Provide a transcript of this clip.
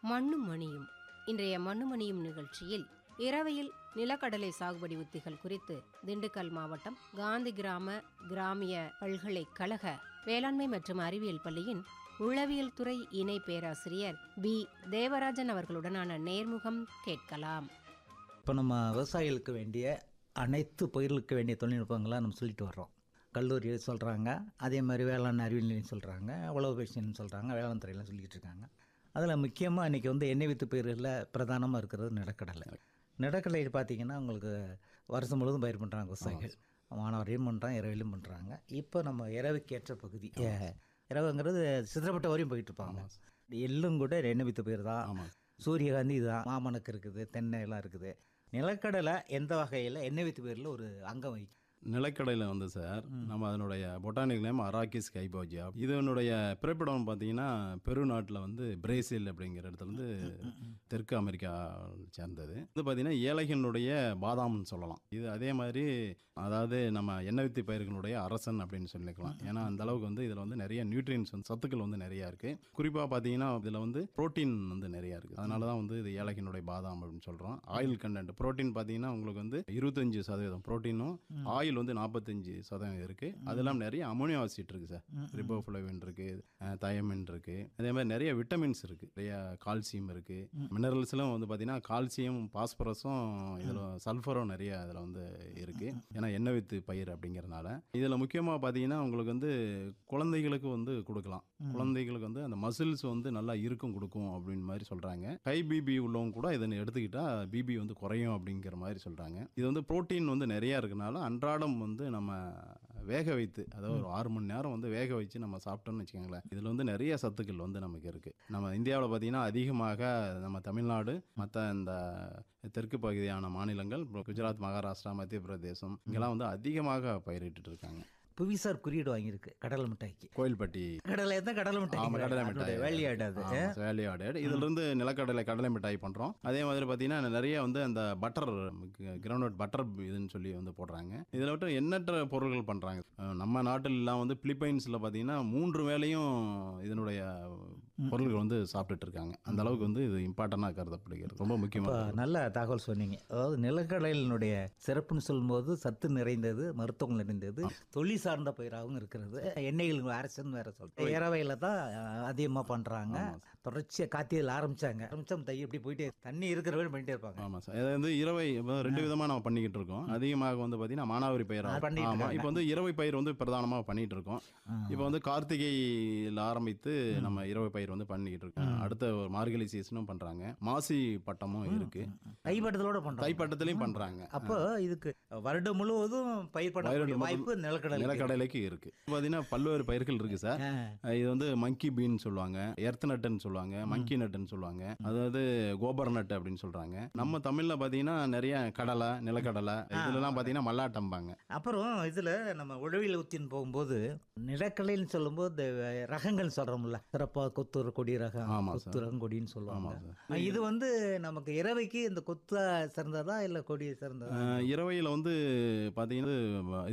மண்ணும் மணியும் இன்றைய மண்ணும் மணியும் நிகழ்ச்சியில் இரவையில் நிலக்கடலை சாகுபடி உத்திகள் குறித்து திண்டுக்கல் மாவட்டம் காந்தி கிராம கிராமிய பல்கலைக்கழக வேளாண்மை மற்றும் அறிவியல் பள்ளியின் உளவியல் துறை இணை பேராசிரியர் பி தேவராஜன் அவர்களுடனான நேர்முகம் கேட்கலாம் இப்போ நம்ம விவசாயிகளுக்கு வேண்டிய அனைத்து பயிர்களுக்கு வேண்டிய தொழில்நுட்பங்களாக நம்ம சொல்லிட்டு வர்றோம் கல்லூரி சொல்கிறாங்க அதே மாதிரி வேளாண் அறிவியல் நிலையம் சொல்கிறாங்க உழவு பேசின்னு சொல்கிறாங்க வேளாண் துறையெல்லாம் சொல்லிக்கிட்டு இருக்காங்க அதில் முக்கியமாக இன்றைக்கி வந்து எண்ணெய் வித்து பயிர்களில் பிரதானமாக இருக்கிறது நிலக்கடலை நிலக்கடலை பார்த்தீங்கன்னா உங்களுக்கு வருஷம் முழுவதும் பயிர் பண்ணுறாங்க விவசாயிகள் மாணவரையும் பண்ணுறாங்க இரவிலும் பண்ணுறாங்க இப்போ நம்ம இரவுக்கேற்ற பகுதி ஏ- இரவுங்கிறது சித்திரப்பட்ட வரையும் போயிட்டு இருப்பாங்க எள்ளும் கூட எண்ணெய் வித்து பயிர் தான் சூரியகாந்தி இதுதான் மாமணக்கு இருக்குது தென்னை எல்லாம் இருக்குது நிலக்கடலை எந்த வகையில் எண்ணெய் வித்து பயிரில் ஒரு அங்கம் வகிக்கும் நிலக்கடையில் வந்து சார் நம்ம அதனுடைய பொட்டானிக் நேம் அராக்கிஸ் கைபோஜியா இதனுடைய பிறப்பிடம் பார்த்தீங்கன்னா பெருநாட்டில் வந்து பிரேசில் அப்படிங்கிற இடத்துல வந்து தெற்கு அமெரிக்கா சேர்ந்தது இது பார்த்தீங்கன்னா ஏழைகளுடைய பாதாம்னு சொல்லலாம் இது அதே மாதிரி அதாவது நம்ம எண்ணெய் வித்து பயிர்களுடைய அரசன் அப்படின்னு சொல்லிக்கலாம் ஏன்னா அந்த அளவுக்கு வந்து இதில் வந்து நிறைய நியூட்ரியன்ஸ் வந்து சத்துக்கள் வந்து நிறையா இருக்குது குறிப்பாக பார்த்தீங்கன்னா இதில் வந்து புரோட்டீன் வந்து நிறையா இருக்குது அதனால தான் வந்து இது ஏழைகளுடைய பாதாம் அப்படின்னு சொல்கிறோம் ஆயில் கண்டென்ட் புரோட்டீன் பார்த்தீங்கன்னா உங்களுக்கு வந்து இருபத்தஞ்சு சதவீதம் புரோட்டீனும் ஆயில் வந்து நாற்பத்தஞ்சு சதவீதம் இருக்குது அதெல்லாம் நிறைய அமோனியோ ஆசிட் இருக்குது சார் ரிபோஃப்ளவின் இருக்குது தயமின் இருக்குது அதே மாதிரி நிறைய விட்டமின்ஸ் இருக்குது நிறைய கால்சியம் இருக்குது மினரல்ஸ்லாம் வந்து பார்த்தீங்கன்னா கால்சியம் பாஸ்பரஸும் இதில் சல்ஃபரும் நிறைய இதில் வந்து இருக்குது ஏன்னா எண்ணெய் வித்து பயிர் அப்படிங்கிறனால இதில் முக்கியமாக பார்த்தீங்கன்னா உங்களுக்கு வந்து குழந்தைகளுக்கு வந்து கொடுக்கலாம் குழந்தைகளுக்கு வந்து அந்த மசில்ஸ் வந்து நல்லா இருக்கும் கொடுக்கும் அப்படின்னு மாதிரி சொல்கிறாங்க ஹை பிபி உள்ளவங்க கூட இதை எடுத்துக்கிட்டா பிபி வந்து குறையும் அப்படிங்கிற மாதிரி சொல்கிறாங்க இது வந்து புரோட்டீன் வந்து நிறையா இருக்கனால அன்றாடம் வந்து நம்ம வேக வைத்து அதாவது ஒரு ஆறு மணி நேரம் வந்து வேக வச்சு நம்ம சாப்பிட்டோம்னு வச்சுக்கோங்களேன் இதில் வந்து நிறைய சத்துக்கள் வந்து நமக்கு இருக்குது நம்ம இந்தியாவில் பார்த்தீங்கன்னா அதிகமாக நம்ம தமிழ்நாடு மற்ற இந்த தெற்கு பகுதியான மாநிலங்கள் அப்புறம் குஜராத் மகாராஷ்டிரா மத்திய பிரதேசம் இங்கெல்லாம் வந்து அதிகமாக பயிரிட்டு இருக்காங்க புவிசார் குறியீடு வாங்கியிருக்கு கடலை மிட்டாய்க்கு கோயில்பட்டி கடலை தான் கடலை ஆமா கடலை மிட்டாய் மிட்டாய் வேலையாடாது வேல்யூ ஆடட் இதுல இருந்து நிலக்கடலை கடலை மிட்டாய் பண்றோம் அதே மாதிரி பாத்தீங்கன்னா நிறைய வந்து அந்த பட்டர் கிரவுண்ட் பட்டர் இதுன்னு சொல்லி வந்து போடுறாங்க இதுல விட்டு எண்ணற்ற பொருட்கள் பண்றாங்க அஹ் நம்ம நாட்டில் எல்லாம் வந்து பிலிப்பைன்ஸ்ல பாத்தீங்கன்னா மூன்று வேளையும் இதனுடைய பொருட்கள் வந்து சாப்பிட்டுட்டு இருக்காங்க அந்த அளவுக்கு வந்து இது இம்பார்ட்டண்டா கருதப்படுகிறது ரொம்ப இப்போ முக்கியமா நல்ல தகவல் சொன்னீங்க அதாவது நிலக்கடலினுடைய சிறப்புன்னு சொல்லும்போது சத்து நிறைந்தது மருத்துவம் நிறைந்தது தொழில் சார்ந்த பயிராகவும் இருக்கிறது எண்ணெய்கள் அரசுன்னு வேற சொல்றேன் இரவையில் தான் அதிகமாக பண்ணுறாங்க தொடர்ச்சியாக காத்தியில் ஆரம்பிச்சாங்க ஆரம்பிச்சா தை எப்படி போயிட்டே தண்ணி இருக்கிற வரை பண்ணிட்டே இருப்பாங்க ஆமா சார் இது வந்து இரவை இப்போ ரெண்டு விதமா நம்ம பண்ணிக்கிட்டு இருக்கோம் அதிகமாக வந்து பாத்தீங்கன்னா மானாவாரி பயிர் அது பண்ணிட்டு ஆமா இருக்காங்க. இப்போ வந்து இரவை பயிர் வந்து பிரதானமா பண்ணிட்டு இருக்கோம் இப்போ வந்து கார்த்திகையில் ஆரம்பித்து நம்ம இரவை பயிர் வந்து பண்ணிக்கிட்டு இருக்கோம் அடுத்த ஒரு மார்கழி சீசனும் பண்றாங்க மாசி பட்டமும் இருக்கு கைப்பட்டத்தோட பண்ணுறாங்க தைப்பட்டத்திலையும் பண்றாங்க அப்போ இதுக்கு வருடம் முழுவதும் பயிர் பண்ண வருடம் வாய்ப்பு நிலக்கடலை நிலக்கடலைக்கு இருக்கு பார்த்தீங்கன்னா பல்வேறு பயிர்கள் இருக்கு சார் இது வந்து மங்கி பீன் சொல்லுவாங்க எர்த் நட்டுன்னு சொல்லுவாங்க மங்கி நட்டுன்னு சொல்லுவாங்க அதாவது கோபர் நட்டு அப்படின்னு சொல்றாங்க நம்ம தமிழ்ல பாத்தீங்கன்னா நிறைய கடலை நிலக்கடலை இதுலலாம் பாத்தீங்கன்னா மல்லாட்டம்பாங்க அப்புறம் இதில் நம்ம உழவியல் உத்தின்னு போகும்போது நிலக்கடலைன்னு சொல்லும்போது இந்த ரகங்கள் சொல்கிறோம்ல சிறப்பாக கொத்து கொடி ரகம் ஆமா கொத்து ரகம் கொடின்னு சொல்லுவாங்க ஆமா இது வந்து நமக்கு இரவைக்கு இந்த கொத்தா சிறந்ததா இல்லை கொடி சிறந்ததா அஹ் இரவையில வந்து பாத்தீங்கன்னா